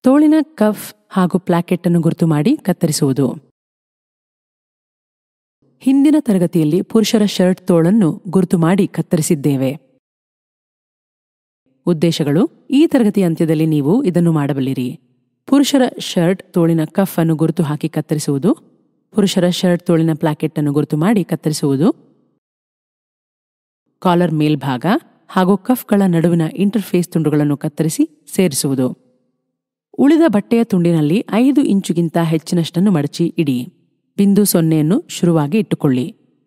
ತೋಳಿನ ಕಫ್ ಹಾಗೂ ಪ್ಲಾಕೆಟ್ ಅನ್ನು ಗುರುತು ಮಾಡಿ ಕತ್ತರಿಸುವುದು ಹಿಂದಿನ ತರಗತಿಯಲ್ಲಿ ಪುರುಷರ ಶರ್ಟ್ ತೋಳನ್ನು ಗುರುತು ಮಾಡಿ ಕತ್ತರಿಸಿದ್ದೇವೆ ಉದ್ದೇಶಗಳು ಈ ತರಗತಿಯ ಅಂತ್ಯದಲ್ಲಿ ನೀವು ಇದನ್ನು ಮಾಡಬಲ್ಲಿರಿ ಪುರುಷರ ಶರ್ಟ್ ತೋಳಿನ ಕಫ್ ಅನ್ನು ಗುರುತು ಹಾಕಿ ಕತ್ತರಿಸುವುದು ಪುರುಷರ ಶರ್ಟ್ ತೋಳಿನ ಪ್ಲಾಕೆಟ್ ಅನ್ನು ಗುರುತು ಮಾಡಿ ಕತ್ತರಿಸುವುದು ಕಾಲರ್ ಮೇಲ್ಭಾಗ ಹಾಗೂ ಕಫ್ಗಳ ನಡುವಿನ ಇಂಟರ್ಫೇಸ್ ತುಂಡುಗಳನ್ನು ಕತ್ತರಿಸಿ ಸೇರಿಸುವುದು ಉಳಿದ ಬಟ್ಟೆಯ ತುಂಡಿನಲ್ಲಿ ಐದು ಇಂಚುಗಿಂತ ಹೆಚ್ಚಿನಷ್ಟನ್ನು ಮಡಚಿ ಇಡಿ ಬಿಂದು ಸೊನ್ನೆಯನ್ನು ಶುರುವಾಗಿ ಇಟ್ಟುಕೊಳ್ಳಿ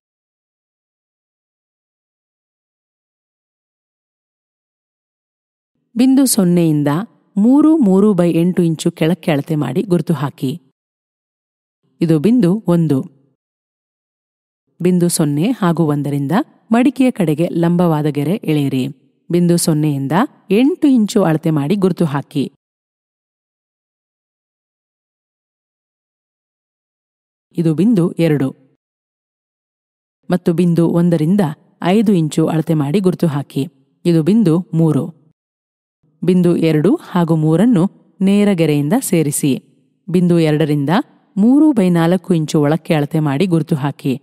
ಬಿಂದು ಸೊನ್ನೆಯಿಂದ ಮೂರು ಮೂರು ಬೈ ಎಂಟು ಇಂಚು ಕೆಳಕ್ಕೆ ಅಳತೆ ಮಾಡಿ ಗುರುತು ಹಾಕಿ ಇದು ಬಿಂದು ಒಂದು ಬಿಂದು ಸೊನ್ನೆ ಹಾಗೂ ಒಂದರಿಂದ ಮಡಿಕೆಯ ಕಡೆಗೆ ಲಂಬವಾದ ಗೆರೆ ಎಳೆಯಿರಿ ಬಿಂದು ಸೊನ್ನೆಯಿಂದ ಎಂಟು ಇಂಚು ಅಳತೆ ಮಾಡಿ ಗುರುತು ಹಾಕಿ ಇದು ಬಿಂದು ಎರಡು ಮತ್ತು ಬಿಂದು ಒಂದರಿಂದ ಐದು ಇಂಚು ಅಳತೆ ಮಾಡಿ ಗುರುತು ಹಾಕಿ ಇದು ಬಿಂದು ಮೂರು ಬಿಂದು ಎರಡು ಹಾಗೂ ಮೂರನ್ನು ನೇರ ಗೆರೆಯಿಂದ ಸೇರಿಸಿ ಬಿಂದು ಎರಡರಿಂದ ಮೂರು ಬೈ ನಾಲ್ಕು ಇಂಚು ಒಳಕ್ಕೆ ಅಳತೆ ಮಾಡಿ ಗುರುತು ಹಾಕಿ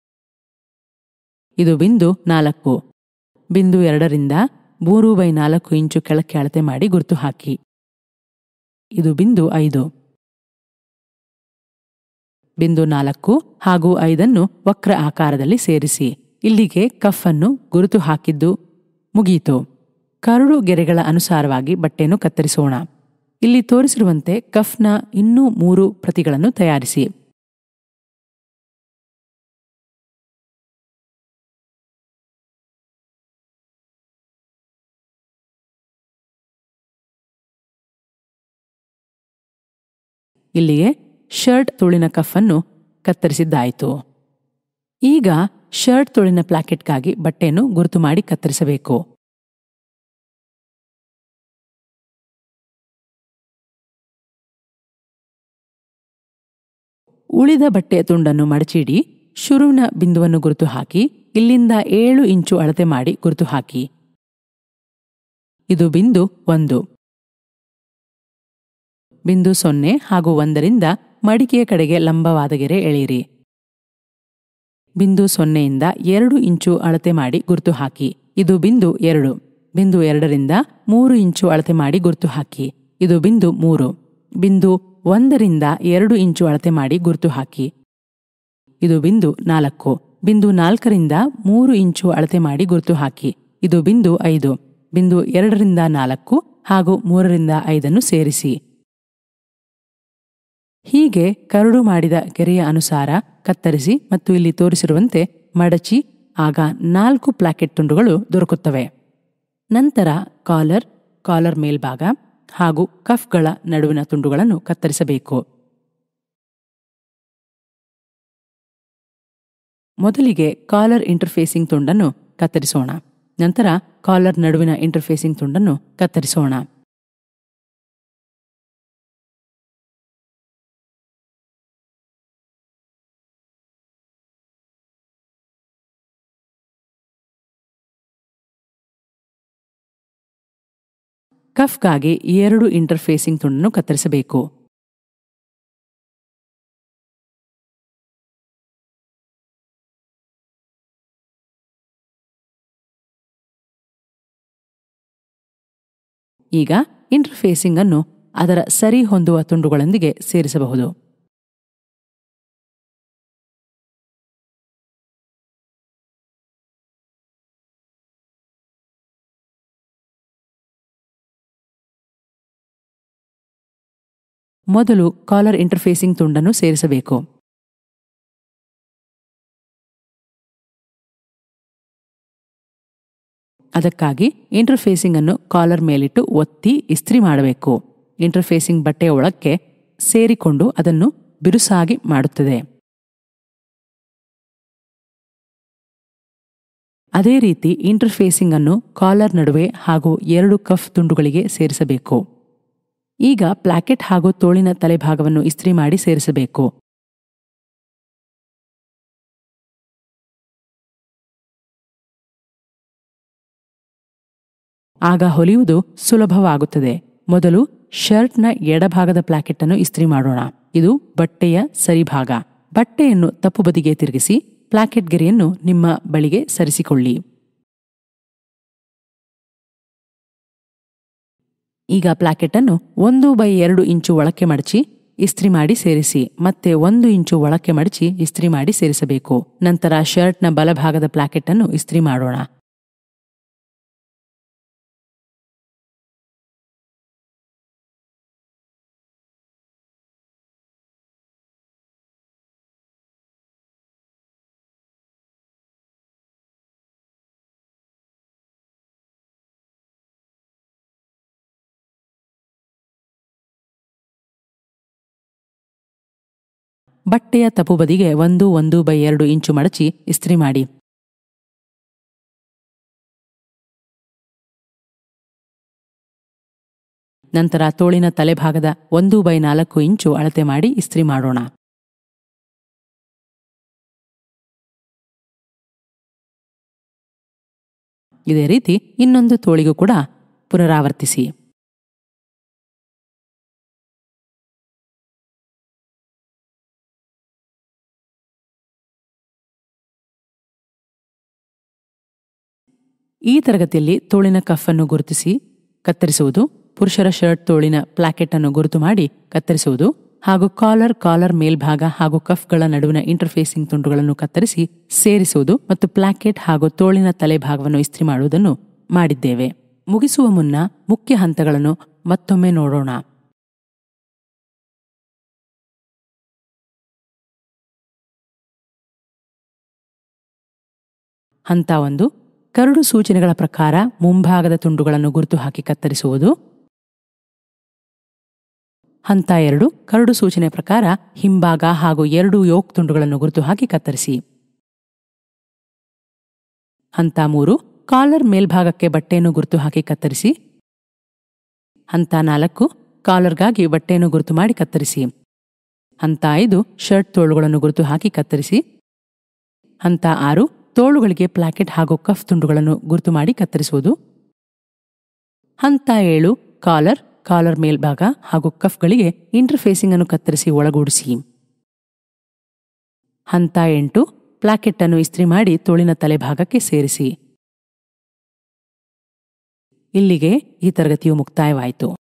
ಇದು ಬಿಂದು ನಾಲ್ಕು ಬಿಂದು ಎರಡರಿಂದ ಮೂರು ಬೈ ನಾಲ್ಕು ಇಂಚು ಕೆಳಕ್ಕೆ ಅಳತೆ ಮಾಡಿ ಗುರುತು ಹಾಕಿ ಇದು ಬಿಂದು ಐದು ಬಿಂದು ನಾಲ್ಕು ಹಾಗೂ ಐದನ್ನು ವಕ್ರ ಆಕಾರದಲ್ಲಿ ಸೇರಿಸಿ ಇಲ್ಲಿಗೆ ಕಫ್ ಅನ್ನು ಗುರುತು ಹಾಕಿದ್ದು ಮುಗಿಯಿತು ಕರಡು ಗೆರೆಗಳ ಅನುಸಾರವಾಗಿ ಬಟ್ಟೆಯನ್ನು ಕತ್ತರಿಸೋಣ ಇಲ್ಲಿ ತೋರಿಸಿರುವಂತೆ ಕಫ್ನ ಇನ್ನೂ ಮೂರು ಪ್ರತಿಗಳನ್ನು ತಯಾರಿಸಿ ಇಲ್ಲಿಗೆ ಶರ್ಟ್ ತುಳಿನ ಕಫನ್ನು ಕತ್ತರಿಸಿದ್ದಾಯಿತು ಈಗ ಶರ್ಟ್ ತುಳಿನ ಪ್ಲಾಕೆಟ್ಗಾಗಿ ಬಟ್ಟೆಯನ್ನು ಗುರುತು ಮಾಡಿ ಕತ್ತರಿಸಬೇಕು ಉಳಿದ ಬಟ್ಟೆಯ ತುಂಡನ್ನು ಮಡಚಿಡಿ ಶುರುವಿನ ಬಿಂದುವನ್ನು ಗುರುತು ಹಾಕಿ ಇಲ್ಲಿಂದ ಏಳು ಇಂಚು ಅಳತೆ ಮಾಡಿ ಗುರುತು ಹಾಕಿ ಇದು ಬಿಂದು ಒಂದು ಬಿಂದು ಸೊನ್ನೆ ಹಾಗೂ ಒಂದರಿಂದ ಮಡಿಕೆಯ ಕಡೆಗೆ ಲಂಬವಾದ ಗೆರೆ ಎಳೆಯಿರಿ ಬಿಂದು ಸೊನ್ನೆಯಿಂದ ಎರಡು ಇಂಚು ಅಳತೆ ಮಾಡಿ ಗುರುತು ಹಾಕಿ ಇದು ಬಿಂದು ಎರಡು ಬಿಂದು ಎರಡರಿಂದ ಮೂರು ಇಂಚು ಅಳತೆ ಮಾಡಿ ಗುರುತು ಹಾಕಿ ಇದು ಬಿಂದು ಮೂರು ಬಿಂದು ಒಂದರಿಂದ ಎರಡು ಇಂಚು ಅಳತೆ ಮಾಡಿ ಗುರುತು ಹಾಕಿ ಇದು ಬಿಂದು ನಾಲ್ಕು ಬಿಂದು ನಾಲ್ಕರಿಂದ ಮೂರು ಇಂಚು ಅಳತೆ ಮಾಡಿ ಗುರುತು ಹಾಕಿ ಇದು ಬಿಂದು ಐದು ಬಿಂದು ಎರಡರಿಂದ ನಾಲ್ಕು ಹಾಗೂ ಮೂರರಿಂದ ಐದನ್ನು ಸೇರಿಸಿ ಹೀಗೆ ಕರಡು ಮಾಡಿದ ಗೆರೆಯ ಅನುಸಾರ ಕತ್ತರಿಸಿ ಮತ್ತು ಇಲ್ಲಿ ತೋರಿಸಿರುವಂತೆ ಮಡಚಿ ಆಗ ನಾಲ್ಕು ಪ್ಲಾಕೆಟ್ ತುಂಡುಗಳು ದೊರಕುತ್ತವೆ ನಂತರ ಕಾಲರ್ ಕಾಲರ್ ಮೇಲ್ಭಾಗ ಹಾಗೂ ಕಫ್ಗಳ ನಡುವಿನ ತುಂಡುಗಳನ್ನು ಕತ್ತರಿಸಬೇಕು ಮೊದಲಿಗೆ ಕಾಲರ್ ಇಂಟರ್ಫೇಸಿಂಗ್ ತುಂಡನ್ನು ಕತ್ತರಿಸೋಣ ನಂತರ ಕಾಲರ್ ನಡುವಿನ ಇಂಟರ್ಫೇಸಿಂಗ್ ತುಂಡನ್ನು ಕತ್ತರಿಸೋಣ ಕಫ್ಗಾಗಿ ಎರಡು ಇಂಟರ್ಫೇಸಿಂಗ್ ತುಂಡನ್ನು ಕತ್ತರಿಸಬೇಕು ಈಗ ಇಂಟರ್ಫೇಸಿಂಗ್ ಅನ್ನು ಅದರ ಸರಿ ಹೊಂದುವ ತುಂಡುಗಳೊಂದಿಗೆ ಸೇರಿಸಬಹುದು ಮೊದಲು ಕಾಲರ್ ಇಂಟರ್ಫೇಸಿಂಗ್ ತುಂಡನ್ನು ಸೇರಿಸಬೇಕು ಅದಕ್ಕಾಗಿ ಇಂಟರ್ಫೇಸಿಂಗ್ ಅನ್ನು ಕಾಲರ್ ಮೇಲಿಟ್ಟು ಒತ್ತಿ ಇಸ್ತ್ರಿ ಮಾಡಬೇಕು ಇಂಟರ್ಫೇಸಿಂಗ್ ಬಟ್ಟೆಯ ಒಳಕ್ಕೆ ಸೇರಿಕೊಂಡು ಅದನ್ನು ಬಿರುಸಾಗಿ ಮಾಡುತ್ತದೆ ಅದೇ ರೀತಿ ಇಂಟರ್ಫೇಸಿಂಗ್ ಅನ್ನು ಕಾಲರ್ ನಡುವೆ ಹಾಗೂ ಎರಡು ಕಫ್ ತುಂಡುಗಳಿಗೆ ಸೇರಿಸಬೇಕು ಈಗ ಪ್ಲಾಕೆಟ್ ಹಾಗೂ ತೋಳಿನ ತಲೆಭಾಗವನ್ನು ಇಸ್ತ್ರಿ ಮಾಡಿ ಸೇರಿಸಬೇಕು ಆಗ ಹೊಲಿಯುವುದು ಸುಲಭವಾಗುತ್ತದೆ ಮೊದಲು ಶರ್ಟ್ನ ಎಡಭಾಗದ ಪ್ಲಾಕೆಟ್ ಅನ್ನು ಇಸ್ತ್ರಿ ಮಾಡೋಣ ಇದು ಬಟ್ಟೆಯ ಸರಿಭಾಗ ಬಟ್ಟೆಯನ್ನು ತಪ್ಪು ಬದಿಗೆ ತಿರುಗಿಸಿ ಪ್ಲಾಕೆಟ್ ಗೆರೆಯನ್ನು ನಿಮ್ಮ ಬಳಿಗೆ ಸರಿಸಿಕೊಳ್ಳಿ ಈಗ ಪ್ಲಾಕೆಟ್ ಅನ್ನು ಒಂದು ಬೈ ಎರಡು ಇಂಚು ಒಳಕ್ಕೆ ಮಡಚಿ ಇಸ್ತ್ರಿ ಮಾಡಿ ಸೇರಿಸಿ ಮತ್ತೆ ಒಂದು ಇಂಚು ಒಳಕ್ಕೆ ಮಡಚಿ ಇಸ್ತ್ರಿ ಮಾಡಿ ಸೇರಿಸಬೇಕು ನಂತರ ಶರ್ಟ್ನ ಬಲಭಾಗದ ಪ್ಲಾಕೆಟ್ ಅನ್ನು ಇಸ್ತ್ರಿ ಮಾಡೋಣ ಬಟ್ಟೆಯ ತಪ್ಪು ಬದಿಗೆ ಒಂದು ಒಂದು ಬೈ ಎರಡು ಇಂಚು ಮಡಚಿ ಇಸ್ತ್ರಿ ಮಾಡಿ ನಂತರ ತೋಳಿನ ತಲೆಭಾಗದ ಒಂದು ಬೈ ನಾಲ್ಕು ಇಂಚು ಅಳತೆ ಮಾಡಿ ಇಸ್ತ್ರಿ ಮಾಡೋಣ ಇದೇ ರೀತಿ ಇನ್ನೊಂದು ತೋಳಿಗೂ ಕೂಡ ಪುನರಾವರ್ತಿಸಿ ಈ ತರಗತಿಯಲ್ಲಿ ತೋಳಿನ ಕಫ್ ಅನ್ನು ಗುರುತಿಸಿ ಕತ್ತರಿಸುವುದು ಪುರುಷರ ಶರ್ಟ್ ತೋಳಿನ ಪ್ಲಾಕೆಟ್ ಅನ್ನು ಗುರುತು ಮಾಡಿ ಕತ್ತರಿಸುವುದು ಹಾಗೂ ಕಾಲರ್ ಕಾಲರ್ ಮೇಲ್ಭಾಗ ಹಾಗೂ ಕಫ್ಗಳ ನಡುವಿನ ಇಂಟರ್ಫೇಸಿಂಗ್ ತುಂಡುಗಳನ್ನು ಕತ್ತರಿಸಿ ಸೇರಿಸುವುದು ಮತ್ತು ಪ್ಲಾಕೆಟ್ ಹಾಗೂ ತೋಳಿನ ತಲೆಭಾಗವನ್ನು ಇಸ್ತ್ರಿ ಮಾಡುವುದನ್ನು ಮಾಡಿದ್ದೇವೆ ಮುಗಿಸುವ ಮುನ್ನ ಮುಖ್ಯ ಹಂತಗಳನ್ನು ಮತ್ತೊಮ್ಮೆ ನೋಡೋಣ ಹಂತ ಒಂದು ಕರಡು ಸೂಚನೆಗಳ ಪ್ರಕಾರ ಮುಂಭಾಗದ ತುಂಡುಗಳನ್ನು ಗುರುತು ಹಾಕಿ ಕತ್ತರಿಸುವುದು ಹಂತ ಎರಡು ಕರಡು ಸೂಚನೆ ಪ್ರಕಾರ ಹಿಂಭಾಗ ಹಾಗೂ ಎರಡು ಯೋಕ್ ತುಂಡುಗಳನ್ನು ಗುರುತು ಹಾಕಿ ಕತ್ತರಿಸಿ ಹಂತ ಮೂರು ಕಾಲರ್ ಮೇಲ್ಭಾಗಕ್ಕೆ ಬಟ್ಟೆಯನ್ನು ಗುರುತು ಹಾಕಿ ಕತ್ತರಿಸಿ ಹಂತ ನಾಲ್ಕು ಕಾಲರ್ಗಾಗಿ ಬಟ್ಟೆಯನ್ನು ಗುರುತು ಮಾಡಿ ಕತ್ತರಿಸಿ ಹಂತ ಐದು ಶರ್ಟ್ ತೋಳುಗಳನ್ನು ಗುರುತು ಹಾಕಿ ಕತ್ತರಿಸಿ ಹಂತ ಆರು ತೋಳುಗಳಿಗೆ ಪ್ಲಾಕೆಟ್ ಹಾಗೂ ಕಫ್ ತುಂಡುಗಳನ್ನು ಗುರುತು ಮಾಡಿ ಕತ್ತರಿಸುವುದು ಹಂತ ಏಳು ಕಾಲರ್ ಕಾಲರ್ ಮೇಲ್ಭಾಗ ಹಾಗೂ ಕಫ್ಗಳಿಗೆ ಇಂಟರ್ಫೇಸಿಂಗ್ ಅನ್ನು ಕತ್ತರಿಸಿ ಒಳಗೂಡಿಸಿ ಹಂತ ಎಂಟು ಪ್ಲಾಕೆಟ್ ಅನ್ನು ಇಸ್ತ್ರಿ ಮಾಡಿ ತೋಳಿನ ತಲೆಭಾಗಕ್ಕೆ ಸೇರಿಸಿ ಇಲ್ಲಿಗೆ ಈ ತರಗತಿಯು ಮುಕ್ತಾಯವಾಯಿತು